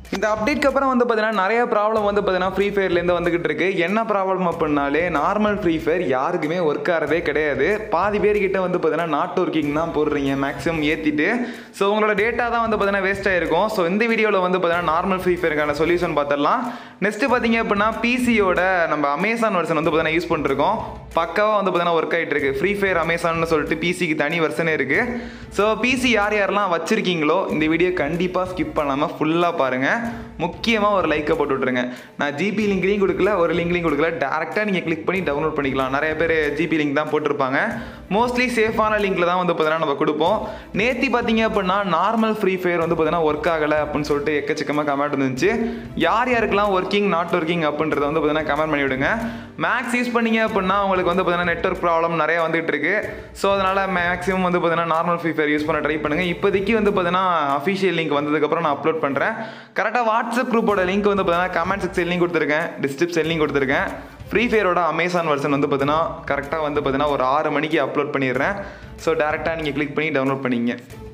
இந்த அப்டேட்க்கு அப்புறம் வந்து பார்த்தீங்கன்னா நிறைய ப்ராப்ளம் வந்து பார்த்தீங்கன்னா ஃப்ரீ ஃபயர்லேருந்து வந்துகிட்டு இருக்கு என்ன ப்ராப்ளம் அப்படின்னாலே நார்மல் ஃப்ரீ ஃபயர் யாருக்குமே ஒர்க் ஆகிறதே கிடையாது பாதி பேர்கிட்ட வந்து பார்த்தீங்கன்னா நாட் ஒர்க்கிங் தான் போடுறீங்க மேக்ஸிமம் ஏற்றிட்டு ஸோ உங்களோட டேட்டா தான் வந்து பார்த்தீங்கன்னா வேஸ்ட் ஆயிருக்கும் ஸோ இந்த வீடியோவில் வந்து பார்த்தீங்கன்னா நார்மல் ஃப்ரீ ஃபயருக்கான சொல்யூஷன் பார்த்துடலாம் நெக்ஸ்ட் பார்த்தீங்க அப்படின்னா பிசியோட நம்ம அமேசான் வெர்ஷன் வந்து பார்த்தீங்கன்னா யூஸ் பண்ணிருக்கோம் பக்காவாக வந்து பார்த்தீங்கன்னா ஒர்க் ஆகிட்டு இருக்கு ஃப்ரீ ஃபயர் அமேசான்னு சொல்லிட்டு பிசிக்கு தனி வெர்ஷனே இருக்கு ஸோ பிசி யார் யாரெல்லாம் வச்சிருக்கீங்களோ இந்த வீடியோ கண்டிப்பாக ஸ்கிப் பண்ணாமல் ஃபுல்லாக பாருங்கள் முக்கியமாக ஒரு லைக்கை போட்டு விட்ருங்க நான் ஜிபி லிங்க்லையும் கொடுக்கல ஒரு லிங்க்லையும் கொடுக்கல டேரெக்டாக நீங்கள் கிளிக் பண்ணி டவுன்லோட் பண்ணிக்கலாம் நிறைய பேர் ஜிபி லிங்க் தான் போட்டிருப்பாங்க மோஸ்ட்லி சேஃபான லிங்க்ல தான் வந்து பார்த்தீங்கன்னா நம்ம கொடுப்போம் நேத்தி பார்த்தீங்க அப்படின்னா நார்மல் ஃப்ரீ ஃபயர் வந்து பார்த்தீங்கன்னா ஒர்க் ஆகலை அப்படின்னு சொல்லிட்டு எக்கச்சக்கமாக கமெண்ட் இருந்துச்சு யார் யாருக்கெல்லாம் ஒர்க்கிங் நாட் ஒர்க்கிங் அப்படின்றத வந்து பார்த்தீங்கன்னா கமெண்ட் பண்ணி விடுங்க மேக்ஸ் யூஸ் பண்ணீங்க அப்படின்னா உங்களுக்கு வந்து பார்த்தீங்கன்னா நெட்ஒர்க் ப்ராப்ளம் நிறைய வந்துகிட்டு இருக்கு ஸோ அதனால் மேக்ஸிமம் வந்து பார்த்தீங்கன்னா நார்மல் ஃப்ரீ ஃபயர் யூஸ் பண்ண ட்ரை பண்ணுங்கள் இப்போதைக்கு வந்து பார்த்தீங்கன்னா அஃபிஷியல் லிங்க் வந்ததுக்கப்புறம் நான் அப்லோட் பண்ணுறேன் கரெக்டாக வாட்ஸ்அப் குரூப்போட லிங்க் வந்து பார்த்தீங்கன்னா கமெண்ட் செக்ஷன்லையும் கொடுத்துருக்கேன் டிஸ்கிரிப்ஷன்லையும் கொடுத்துருக்கேன் ஃப்ரீ ஃபயரோட அமேசான் வெர்ஷன் வந்து பார்த்தீங்கன்னா கரெக்டாக வந்து பார்த்தீங்கன்னா ஒரு ஆறு மணிக்கு அப்லோட் பண்ணிடுறேன் ஸோ டேரெக்டாக நீங்கள் கிளிக் பண்ணி டவுன்லோட் பண்ணிங்க